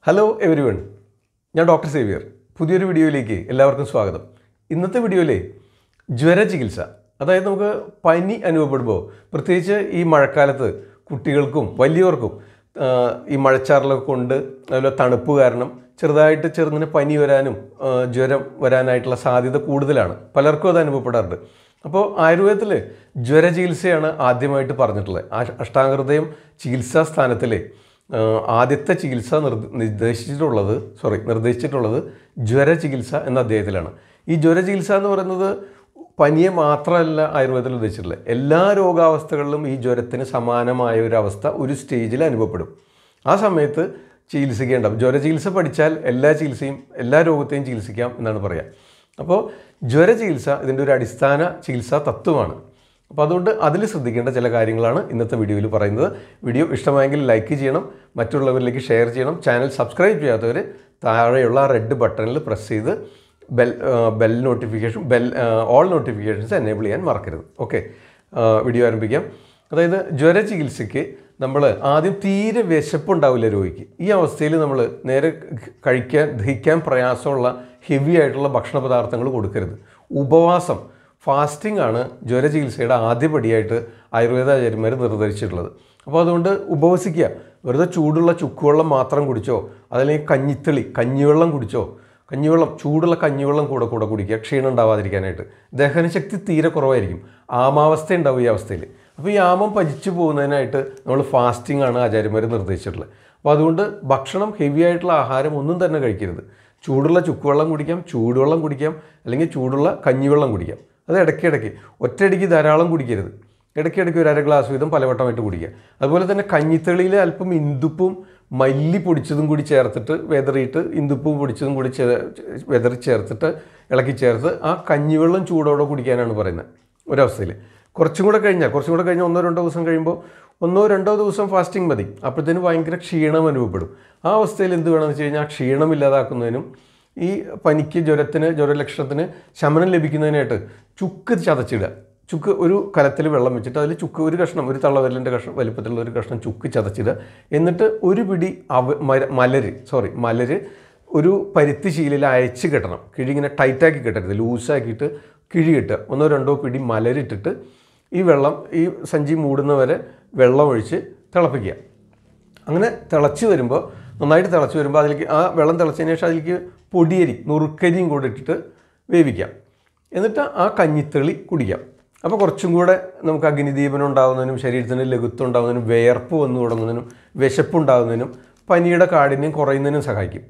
hello everyone ഞാൻ doctor Xavier പുതിയൊരു വീഡിയോയിലേക്ക് എല്ലാവർക്കും സ്വാഗതം ഇന്നത്തെ വീഡിയോയിലെ ജ്വര ചികിത്സ അതായത് നമുക്ക് പനി അനുഭവപ്പെടുമ്പോൾ പ്രത്യേകിച്ച് ഈ മഴക്കാലത്ത് കുട്ടികൾക്കും വലിയവർക്കും ആ, ഈ മഴച്ചാറിലൊക്കെ കൊണ്ട് അതുപോലെ തണുപ്പ് കാരണം ചെറുതായിട്ട് ചെറുങ്ങനെ പനി വരാനും ആ, ജ്വരം വരാനായിട്ടുള്ള സാധ്യത കൂടുതലാണ് പലർക്കും അത് അനുഭവപ്പെടാറുണ്ട് അപ്പോൾ ആയുർവേദത്തിൽ ജ്വര ചികിത്സയാണ് ആദ്യമായിട്ട് പറഞ്ഞിട്ടുള്ളത് ആ- അഷ്ടാംഗഹൃദയം ചികിത്സാ സ്ഥാനത്തിലെ ആ, ആദ്യത്തെ ചികിത്സ നിർദ്ദ- നിർദ്ദേശിച്ചിട്ടുള്ളത് സോറി നിർദ്ദേശിച്ചിട്ടുള്ളത് ജ്വര ചികിത്സ എന്ന അദ്ദേഹത്തിലാണ് ഈ ജ്വര ചികിത്സ എന്ന് പറയുന്നത് പനിയെ മാത്രമല്ല ആയുർവേദത്തിൽ ഉദ്ദേശിച്ചിട്ടുള്ളത് എല്ലാ രോഗാവസ്ഥകളിലും ഈ ജ്വരത്തിന് സമാനമായ ഒരു അവസ്ഥ ഒരു സ്റ്റേജിൽ അനുഭവപ്പെടും ആ സമയത്ത് ചികിത്സിക്കേണ്ട ജ്വര ചികിത്സ പഠിച്ചാൽ എല്ലാ ചികിത്സയും എല്ലാ രോഗത്തെയും ചികിത്സിക്കാം എന്നാണ് പറയുക അപ്പോൾ ജ്വര ചികിത്സ ഇതിൻ്റെ ഒരു അടിസ്ഥാന ചികിത്സാ തത്വമാണ് അപ്പോൾ അതുകൊണ്ട് അതിൽ ശ്രദ്ധിക്കേണ്ട ചില കാര്യങ്ങളാണ് ഇന്നത്തെ വീഡിയോയിൽ പറയുന്നത് വീഡിയോ ഇഷ്ടമായെങ്കിൽ ലൈക്ക് ചെയ്യണം മറ്റുള്ളവരിലേക്ക് ഷെയർ ചെയ്യണം ചാനൽ സബ്സ്ക്രൈബ് ചെയ്യാത്തവർ താഴെയുള്ള ആ റെഡ് ബട്ടണിൽ പ്രസ് ചെയ്ത് bell bell notification bell all notifications enable ചെയ്യാൻ മറക്കരുത് ഓക്കെ വീഡിയോ ആരംഭിക്കാം അതായത് ജ്വര ചികിത്സയ്ക്ക് നമ്മൾ ആദ്യം തീരെ വിശപ്പുണ്ടാവില്ല രോഗിക്ക് ഈ അവസ്ഥയിൽ നമ്മൾ നേരെ കഴിക്കാൻ ദഹിക്കാൻ പ്രയാസമുള്ള ഹെവി ആയിട്ടുള്ള ഭക്ഷണ പദാർത്ഥങ്ങൾ കൊടുക്കരുത് ഉപവാസം ഫാസ്റ്റിംഗ് ആണ് ജ്വര ചികിത്സയുടെ ആദ്യപടിയായിട്ട് ആയുർവേദാചാര്യന്മാർ നിർദ്ദേശിച്ചിട്ടുള്ളത് അപ്പോൾ അതുകൊണ്ട് ഉപവസിക്കുക വെറുതെ ചൂടുള്ള ചുക്കുവെള്ളം മാത്രം കുടിച്ചോ അതല്ലെങ്കിൽ കഞ്ഞിത്തെളി കഞ്ഞിവെള്ളം കുടിച്ചോ കഞ്ഞിവെള്ളം ചൂടുള്ള കഞ്ഞിവെള്ളം കൂടെ കൂടെ കുടിക്കുക ക്ഷീണം ഉണ്ടാവാതിരിക്കാനായിട്ട് ദഹനശക്തി തീരെ കുറവായിരിക്കും ആമാവസ്ഥ ഉണ്ടാവും ഈ അവസ്ഥയിൽ അപ്പോൾ ഈ ആമം പതിച്ചു പോകുന്നതിനായിട്ട് നമ്മൾ ഫാസ്റ്റിംഗ് ആണ് ആചാര്യന്മാർ നിർദ്ദേശിച്ചിട്ടുള്ളത് അപ്പോൾ അതുകൊണ്ട് ഭക്ഷണം ഹെവി ആയിട്ടുള്ള ആഹാരം ഒന്നും തന്നെ കഴിക്കരുത് ചൂടുള്ള ചുക്കുവെള്ളം കുടിക്കാം ചൂടുവെള്ളം കുടിക്കാം അല്ലെങ്കിൽ ചൂടുള്ള കഞ്ഞിവെള്ളം കുടിക്കാം അത് ഇടയ്ക്കിടയ്ക്ക് ഒറ്റയടിക്ക് ധാരാളം കുടിക്കരുത് ഇടയ്ക്കിടയ്ക്ക് ഒരു അര ഗ്ലാസ് വീതം പലവട്ടമായിട്ട് കുടിക്കുക അതുപോലെ തന്നെ കഞ്ഞിത്തെളിയിൽ അല്പം ഇന്ദുപ്പും മല്ലി പൊടിച്ചതും കൂടി ചേർത്തിട്ട് വെതറിയിട്ട് ഇന്ദുപ്പും പൊടിച്ചതും കൂടി ചേ വെതറി ചേർത്തിട്ട് ഇളക്കി ചേർത്ത് ആ കഞ്ഞിവെള്ളം ചൂടോടെ കുടിക്കാനാണ് പറയുന്നത് ഒരവസ്ഥയിൽ കുറച്ചും കൂടെ കഴിഞ്ഞാൽ കുറച്ചും കൂടെ കഴിഞ്ഞാൽ ഒന്നോ രണ്ടോ ദിവസം കഴിയുമ്പോൾ ഒന്നോ രണ്ടോ ദിവസം ഫാസ്റ്റിംഗ് മതി അപ്പോഴത്തേന് ഭയങ്കര ക്ഷീണം അനുഭവപ്പെടും ആ അവസ്ഥയിൽ എന്ത് വേണമെന്ന് വെച്ച് കഴിഞ്ഞാൽ ആ ക്ഷീണം ഇല്ലാതാക്കുന്നതിനും ഈ പനിക്ക് ജ്വരത്തിന് ജ്വരലക്ഷണത്തിന് ശമനം ലഭിക്കുന്നതിനായിട്ട് ചുക്ക് ചതച്ചിടുക ചുക്ക് ഒരു കലത്തിൽ വെള്ളം വെച്ചിട്ട് അതിൽ ചുക്ക് ഒരു കഷ്ണം ഒരു തള്ളവിരലിൻ്റെ കഷ്ണം വലിപ്പത്തിലുള്ള ഒരു കഷ്ണം ചുക്ക് ചതച്ചിടുക എന്നിട്ട് ഒരു പിടി അവ മര മലര് സോറി മലര് ഒരു പരുത്തി ശീലയിൽ അയച്ച് കെട്ടണം കിഴി ഇങ്ങനെ ടൈറ്റാക്കി കെട്ടരുത് ലൂസാക്കിയിട്ട് കിഴി കെട്ടുക ഒന്നോ രണ്ടോ പിടി മലരിട്ടിട്ട് ഈ വെള്ളം ഈ സഞ്ചി മൂടുന്നവരെ വെള്ളം ഒഴിച്ച് തിളപ്പിക്കുക അങ്ങനെ തിളച്ച് വരുമ്പോൾ നന്നായിട്ട് തിളച്ച് വരുമ്പോൾ അതിലേക്ക് ആ വെള്ളം തിളച്ചതിന് ശേഷം അതിലേക്ക് പൊടിയരി നുറുക്കരിയും കൂടെ ഇട്ടിട്ട് വേവിക്കാം എന്നിട്ട് ആ കഞ്ഞിത്തെളി കുടിക്കാം അപ്പോൾ കുറച്ചും കൂടെ നമുക്ക് അഗ്നിദീപനം ഉണ്ടാകുന്നതിനും ശരീരത്തിന് ലഘുത്വം ഉണ്ടാകുന്നതിനും വേർപ്പ് വന്നു തുടങ്ങുന്നതിനും വിശപ്പുണ്ടാകുന്നതിനും പനിയുടെ കാഠിന്യം കുറയുന്നതിനും സഹായിക്കും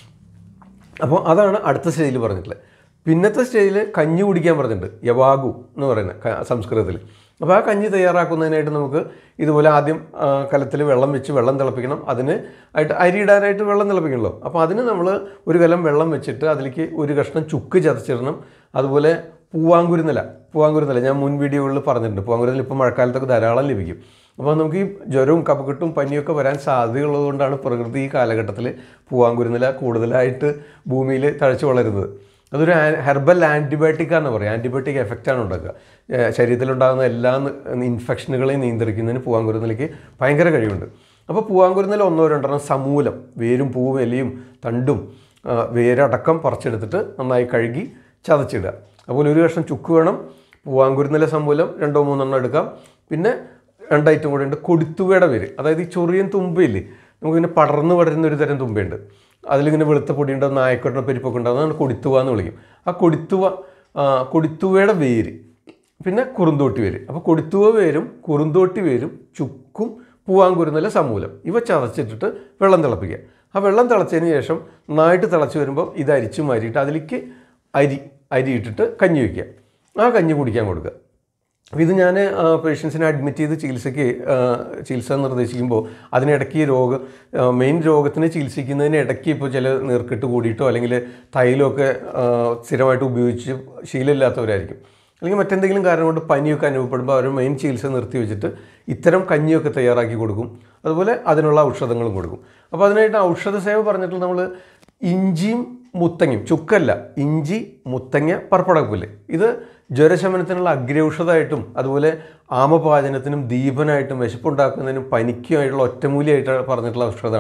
അപ്പോൾ അതാണ് അടുത്ത സ്റ്റേജിൽ പറഞ്ഞിട്ടുള്ളത് പിന്നത്തെ സ്റ്റേജിൽ കഞ്ഞി കുടിക്കാൻ പറഞ്ഞിട്ടുണ്ട് യവാഗു എന്ന് പറയുന്ന ക- സംസ്കൃതത്തിൽ അപ്പോൾ ആ കഞ്ഞി തയ്യാറാക്കുന്നതിനായിട്ട് നമുക്ക് ഇതുപോലെ ആദ്യം കലത്തിൽ വെള്ളം വെച്ച് വെള്ളം തിളപ്പിക്കണം അതിന് ആയിട്ട് അരി ഇടാനായിട്ട് വെള്ളം തിളപ്പിക്കണമല്ലോ അപ്പോൾ അതിന് നമ്മൾ ഒരു കലം വെള്ളം വെച്ചിട്ട് അതിലേക്ക് ഒരു കഷ്ണം ചുക്ക് ചതച്ചിടണം അതുപോലെ പൂവാങ്കുരുന്നില പൂവാങ്കുരുന്നില ഞാൻ മുൻ വീഡിയോകളിൽ പറഞ്ഞിട്ടുണ്ട് പൂവാങ്കുരുന്നില ഇപ്പോൾ മഴക്കാലത്തൊക്കെ ധാരാളം ലഭിക്കും അപ്പോൾ നമുക്ക് ഈ ജ്വരവും കഫക്കെട്ടും പനിയൊക്കെ വരാൻ സാധ്യതയുള്ളതുകൊണ്ടാണ് പ്രകൃതി ഈ കാലഘട്ടത്തിൽ പൂവാങ്കുരുന്നില കൂടുതലായിട്ട് ഭൂമിയിൽ തഴച്ചു വളരുന്നത് അതൊരു ആ- ഹെർബൽ ആൻറ്റിബയോട്ടിക് ആണെന്ന് പറയും ആൻറ്റിബയോട്ടിക് എഫക്റ്റാണ് ഉണ്ടാക്കുക ഏഹ് ശരീരത്തിലുണ്ടാകുന്ന എല്ലാ നി- ഇൻഫെക്ഷനുകളെയും നിയന്ത്രിക്കുന്നതിന് പൂവാങ്കുരുന്നിലേക്ക് ഭയങ്കര കഴിവുണ്ട് അപ്പോൾ പൂവാങ്കുരുന്നില ഒന്നോ രണ്ടെണ്ണം സമൂലം വേരും പൂവും ഇലയും തണ്ടും ആ, വേരടക്കം പറിച്ചെടുത്തിട്ട് നന്നായി കഴുകി ചതച്ചിടുക അതുപോലെ ഒരു കഷ്ണം ചുക്ക് വേണം പൂവാങ്കുരുന്നില സമൂലം രണ്ടോ മൂന്നെണ്ണം എടുക്കാം പിന്നെ രണ്ട് ഐറ്റം കൂടെ ഉണ്ട് കൊടിത്തുവയുടെ പേര് അതായത് ഈ ചൊറിയൻ തുമ്പയില്ലേ നമുക്കിങ്ങനെ പടർന്ന് പടരുന്ന ഒരു തരം തുമ്പയുണ്ട് അതിലിങ്ങനെ വെളുത്ത പൊടിയുണ്ടാവും നായക്കൊട്ട പെരിപ്പൊക്കെ ഉണ്ടാവും അതാണ് കൊടിത്തുവ എന്ന് വിളിക്കും ആ കൊടിത്തുവ ആ, കൊടിത്തുവയുടെ വേര് പിന്നെ കുറുന്തോട്ടി വേര് അപ്പോൾ കൊടിത്തുവ വേരും കുറുന്തോട്ടി വേരും ചുക്കും പൂവാങ്കുരുന്നില സമൂലം ഇവ ചതച്ചിട്ടിട്ട് വെള്ളം തിളപ്പിക്കുക ആ വെള്ളം തിളച്ചതിന് ശേഷം നന്നായിട്ട് തിളച്ച് വരുമ്പോൾ ഇത് അരിച്ച് മാരിയിട്ട് അതിലേക്ക് അരി അരി ഇട്ടിട്ട് കഞ്ഞി വയ്ക്കുക ആ കഞ്ഞി കുടിക്കാൻ കൊടുക്കുക അപ്പോൾ ഇത് ഞാൻ പേഷ്യൻസിനെ അഡ്മിറ്റ് ചെയ്ത് ചികിത്സയ്ക്ക് ആ, ചികിത്സ നിർദ്ദേശിക്കുമ്പോൾ അതിനിടയ്ക്ക് രോഗ മെയിൻ രോഗത്തിന് ചികിത്സിക്കുന്നതിന് ഇടയ്ക്ക് ഇപ്പോൾ ചില നീർക്കെട്ട് കൂടിയിട്ടോ അല്ലെങ്കിൽ തൈലമൊക്കെ ആ, സ്ഥിരമായിട്ട് ഉപയോഗിച്ച് ശീലമില്ലാത്തവരായിരിക്കും അല്ലെങ്കിൽ മറ്റെന്തെങ്കിലും കാരണം കൊണ്ട് പനിയൊക്കെ അനുഭവപ്പെടുമ്പോൾ അവർ മെയിൻ ചികിത്സ നിർത്തി വെച്ചിട്ട് ഇത്തരം കഞ്ഞിയൊക്കെ തയ്യാറാക്കി കൊടുക്കും അതുപോലെ അതിനുള്ള ഔഷധങ്ങളും കൊടുക്കും അപ്പോൾ അതിനായിട്ട് ഔഷധ സേവ പറഞ്ഞിട്ട് നമ്മൾ ഇഞ്ചിയും മുത്തങ്ങയും ചുക്കല്ല ഇഞ്ചി മുത്തങ്ങ പർപ്പടക്കുല് ഇത് ജ്വരശമനത്തിനുള്ള അഗ്രൗഷധമായിട്ടും അതുപോലെ ആമപാചനത്തിനും ദീപനായിട്ടും വിശപ്പുണ്ടാക്കുന്നതിനും പനിക്കുമായിട്ടുള്ള ഒറ്റമൂലിയായിട്ട് പറഞ്ഞിട്ടുള്ള ഔഷധമാണ്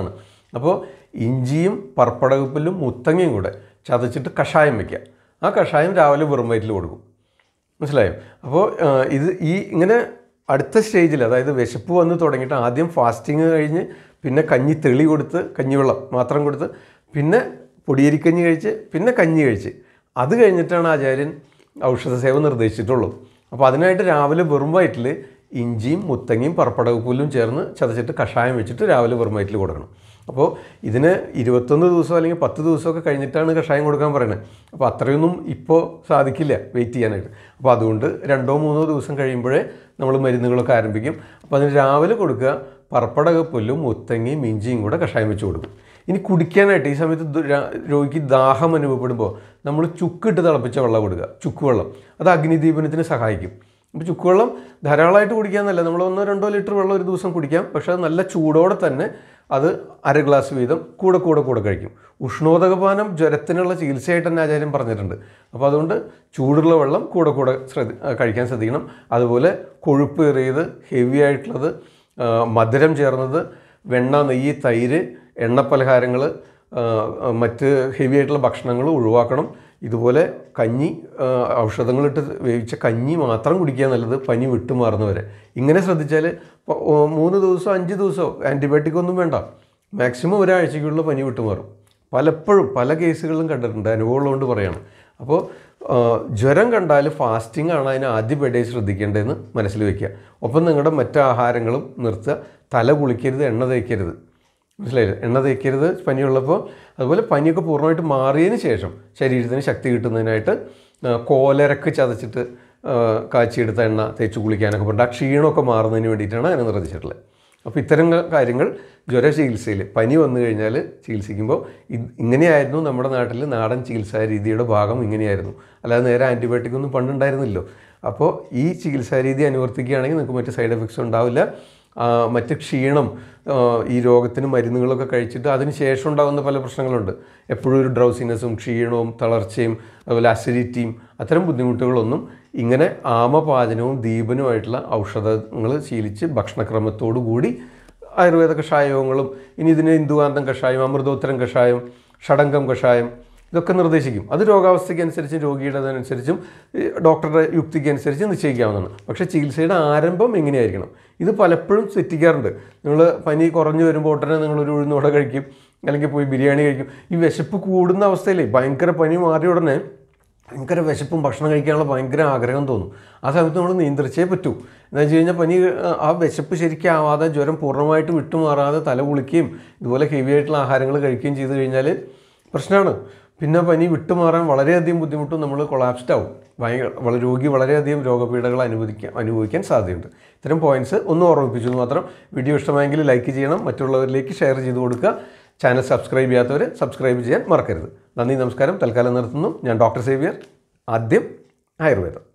അപ്പോൾ ഇഞ്ചിയും പർപ്പടകപ്പലും മുത്തങ്ങയും കൂടെ ചതച്ചിട്ട് കഷായം വയ്ക്കുക ആ കഷായം രാവിലെ വെറും വയറ്റിൽ കൊടുക്കും മനസ്സിലായോ അപ്പോൾ ആ, ഇത് ഈ ഇങ്ങനെ അടുത്ത സ്റ്റേജിൽ അതായത് വിശപ്പ് വന്ന് തുടങ്ങിയിട്ട് ആദ്യം ഫാസ്റ്റിങ് കഴിഞ്ഞ് പിന്നെ കഞ്ഞി തെളി കൊടുത്ത് കഞ്ഞിവെള്ളം മാത്രം കൊടുത്ത് പിന്നെ പൊടിയരിക്കഞ്ഞി കഴിച്ച് പിന്നെ കഞ്ഞി കഴിച്ച് അത് കഴിഞ്ഞിട്ടാണ് ആചാര്യൻ ഔഷധ സേവ നിർദ്ദേശിച്ചിട്ടുള്ളൂ അപ്പോൾ അതിനായിട്ട് രാവിലെ വെറും വയറ്റിൽ ഇഞ്ചിയും മുത്തങ്ങയും പർപ്പടകപ്പൂലും ചേർന്ന് ചതച്ചിട്ട് കഷായം വെച്ചിട്ട് രാവിലെ വെറും വയറ്റിൽ കൊടുക്കണം അപ്പോൾ ഇതിന് ഇരുപത്തൊന്ന് ദിവസം അല്ലെങ്കിൽ പത്ത് ദിവസമൊക്കെ കഴിഞ്ഞിട്ടാണ് കഷായം കൊടുക്കാൻ പറയുന്നത് അപ്പോൾ അത്രയൊന്നും ഇപ്പോൾ സാധിക്കില്ല വെയിറ്റ് ചെയ്യാനായിട്ട് അപ്പോൾ അതുകൊണ്ട് രണ്ടോ മൂന്നോ ദിവസം കഴിയുമ്പോഴേ നമ്മൾ മരുന്നുകളൊക്കെ ആരംഭിക്കും അപ്പോൾ അതിന് രാവിലെ കൊടുക്കുക പർപ്പടകപ്പുല്ലും മുത്തങ്ങയും ഇഞ്ചിയും കൂടെ കഷായം വെച്ച് കൊടുക്കും ഇനി കുടിക്കാനായിട്ട് ഈ സമയത്ത് ദു- രാ- രോഗിക്ക് ദാഹം അനുഭവപ്പെടുമ്പോൾ നമ്മൾ ചുക്കിട്ട് തിളപ്പിച്ച വെള്ളം കൊടുക്കുക ചുക്ക് വെള്ളം അത് അഗ്നിദീപനത്തിന് സഹായിക്കും അപ്പോൾ ചുക്കുവെള്ളം ധാരാളമായിട്ട് കുടിക്കാമെന്നല്ല നമ്മൾ ഒന്നോ രണ്ടോ ലിറ്റർ വെള്ളം ഒരു ദിവസം കുടിക്കാം പക്ഷേ അത് നല്ല ചൂടോടെ തന്നെ അത് അര ഗ്ലാസ് വീതം കൂടെ കൂടെ കൂടെ കഴിക്കും ഉഷ്ണോദകപാനം ജ്വരത്തിനുള്ള ചികിത്സയായിട്ട് തന്നെ ആചാര്യം പറഞ്ഞിട്ടുണ്ട് അപ്പോൾ അതുകൊണ്ട് ചൂടുള്ള വെള്ളം കൂടെ കൂടെ ശ്രദ്ധ ആ, കഴിക്കാൻ ശ്രദ്ധിക്കണം അതുപോലെ കൊഴുപ്പേറിയത് ഹെവി ആയിട്ടുള്ളത് ആ, മധുരം ചേർന്നത് വെണ്ണ നെയ്യ് തൈര് എണ്ണപ്പലഹാരങ്ങൾ മറ്റ് ഹെവി ആയിട്ടുള്ള ഭക്ഷണങ്ങൾ ഒഴിവാക്കണം ഇതുപോലെ കഞ്ഞി ആ, ഔഷധങ്ങളിട്ട് വേവിച്ച കഞ്ഞി മാത്രം കുടിക്കുക നല്ലത് പനി വിട്ടുമാറുന്നവരെ ഇങ്ങനെ ശ്രദ്ധിച്ചാൽ പ- ഓ, മൂന്ന് ദിവസമോ അഞ്ച് ദിവസമോ ആൻറ്റിബയോട്ടിക് ഒന്നും വേണ്ട മാക്സിമം ഒരാഴ്ചയ്ക്കുള്ള പനി വിട്ടുമാറും പലപ്പോഴും പല കേസുകളിലും കണ്ടിട്ടുണ്ട് അനുഭവമുള്ളതുകൊണ്ട് പറയാണ് അപ്പോൾ ആ, ജ്വരം കണ്ടാൽ ഫാസ്റ്റിംഗ് ആണ് അതിന് ആദ്യപടിയായി ശ്രദ്ധിക്കേണ്ടതെന്ന് മനസ്സിൽ വയ്ക്കുക ഒപ്പം നിങ്ങളുടെ മറ്റ് ആഹാരങ്ങളും നിർത്തുക തല കുളിക്കരുത് എണ്ണ തേക്കരുത് മനസ്സിലായില്ലേ എണ്ണ തേക്കരുത് പനിയുള്ളപ്പോൾ അതുപോലെ പനിയൊക്കെ പൂർണ്ണമായിട്ട് മാറിയതിന് ശേഷം ശരീരത്തിന് ശക്തി കിട്ടുന്നതിനായിട്ട് ആ, കോലരക്ക് ചതച്ചിട്ട് ആ, കാച്ചിയെടുത്ത എണ്ണ തേച്ച് കുളിക്കാനൊക്കെ പറഞ്ഞിട്ട് ആ ക്ഷീണമൊക്കെ മാറുന്നതിന് വേണ്ടിയിട്ടാണ് അതിനെ നിർദ്ദേശിച്ചിട്ടുള്ളത് അപ്പോൾ ഇത്തരം ക- കാര്യങ്ങൾ ജ്വര ചികിത്സയിൽ പനി വന്നു കഴിഞ്ഞാൽ ചികിത്സിക്കുമ്പോൾ ഇത് ഇങ്ങനെയായിരുന്നു നമ്മുടെ നാട്ടിൽ നാടൻ ചികിത്സാ രീതിയുടെ ഭാഗം ഇങ്ങനെയായിരുന്നു അല്ലാതെ നേരെ ആൻറ്റിബയോട്ടിക് ഒന്നും പണ്ടുണ്ടായിരുന്നില്ലോ അപ്പോൾ ഈ ചികിത്സാ രീതി അനുവർത്തിക്കുകയാണെങ്കിൽ നിങ്ങൾക്ക് മറ്റ് സൈഡ് എഫക്ട്സ് ഉണ്ടാവില്ല ആ, മറ്റ് ക്ഷീണം ആ, ഈ രോഗത്തിന് മരുന്നുകളൊക്കെ കഴിച്ചിട്ട് അതിന് ശേഷം ഉണ്ടാകുന്ന പല പ്രശ്നങ്ങളുണ്ട് എപ്പോഴും ഒരു ഡ്രൗസിനെസ്സും ക്ഷീണവും തളർച്ചയും അതുപോലെ അസിഡിറ്റിയും അത്തരം ബുദ്ധിമുട്ടുകളൊന്നും ഇങ്ങനെ ആമപാചനവും ദീപനുമായിട്ടുള്ള ഔഷധങ്ങൾ ശീലിച്ച് ഭക്ഷണക്രമത്തോടു കൂടി ആയുർവേദ കഷായങ്ങളും ഇനി ഇതിന് ഇന്ദുകാന്തം കഷായം അമൃതോത്തരം കഷായം ഷടങ്കം കഷായം ഇതൊക്കെ നിർദ്ദേശിക്കും അത് രോഗാവസ്ഥയ്ക്ക് അനുസരിച്ചും രോഗിയുടെ അനുസരിച്ചും ഈ ഡോക്ടറുടെ യുക്തിക്ക് അനുസരിച്ച് നിശ്ചയിക്കാവുന്നതാണ് പക്ഷേ ചികിത്സയുടെ ആരംഭം എങ്ങനെയായിരിക്കണം ഇത് പലപ്പോഴും തെറ്റിക്കാറുണ്ട് നിങ്ങൾ പനി കുറഞ്ഞു വരുമ്പോൾ ഉടനെ നിങ്ങളൊരു ഉഴുന്നോട കഴിക്കും അല്ലെങ്കിൽ പോയി ബിരിയാണി കഴിക്കും ഈ വിശപ്പ് കൂടുന്ന അവസ്ഥയിലേ ഭയങ്കര പനി മാറിയ ഉടനെ ഭയങ്കര വിശപ്പും ഭക്ഷണം കഴിക്കാനുള്ള ഭയങ്കര ആഗ്രഹം തോന്നും ആ സമയത്ത് നമ്മൾ നിയന്ത്രിച്ചേ പറ്റൂ എന്താ വെച്ച് കഴിഞ്ഞാൽ പനി ആ, ആ വിശപ്പ് ശരിക്കും ആവാതെ ജ്വരം പൂർണ്ണമായിട്ട് വിട്ടുമാറാതെ തല കുളിക്കുകയും ഇതുപോലെ ഹെവി ആയിട്ടുള്ള ആഹാരങ്ങൾ കഴിക്കുകയും ചെയ്ത് കഴിഞ്ഞാൽ പ്രശ്നമാണ് പിന്നെ പനി വിട്ടുമാറാൻ വളരെയധികം ബുദ്ധിമുട്ടും നമ്മൾ കൊളാപ്സ്ഡ് ആവും ഭയങ്കര വളരെ രോഗി വളരെയധികം രോഗപീഠകൾ അനുവദിക്കാൻ അനുഭവിക്കാൻ സാധ്യതയുണ്ട് ഇത്തരം പോയിന്റ്സ് ഒന്ന് ഓർമ്മിപ്പിച്ചു എന്ന് മാത്രം വീഡിയോ ഇഷ്ടമായെങ്കിൽ ലൈക്ക് ചെയ്യണം മറ്റുള്ളവരിലേക്ക് ഷെയർ ചെയ്ത് കൊടുക്കുക ചാനൽ സബ്സ്ക്രൈബ് ചെയ്യാത്തവർ സബ്സ്ക്രൈബ് ചെയ്യാൻ മറക്കരുത് നന്ദി നമസ്കാരം തൽക്കാലം നിർത്തുന്നു ഞാൻ ഡോക്ടർ സേവിയർ ആദ്യം ആയുർവേദം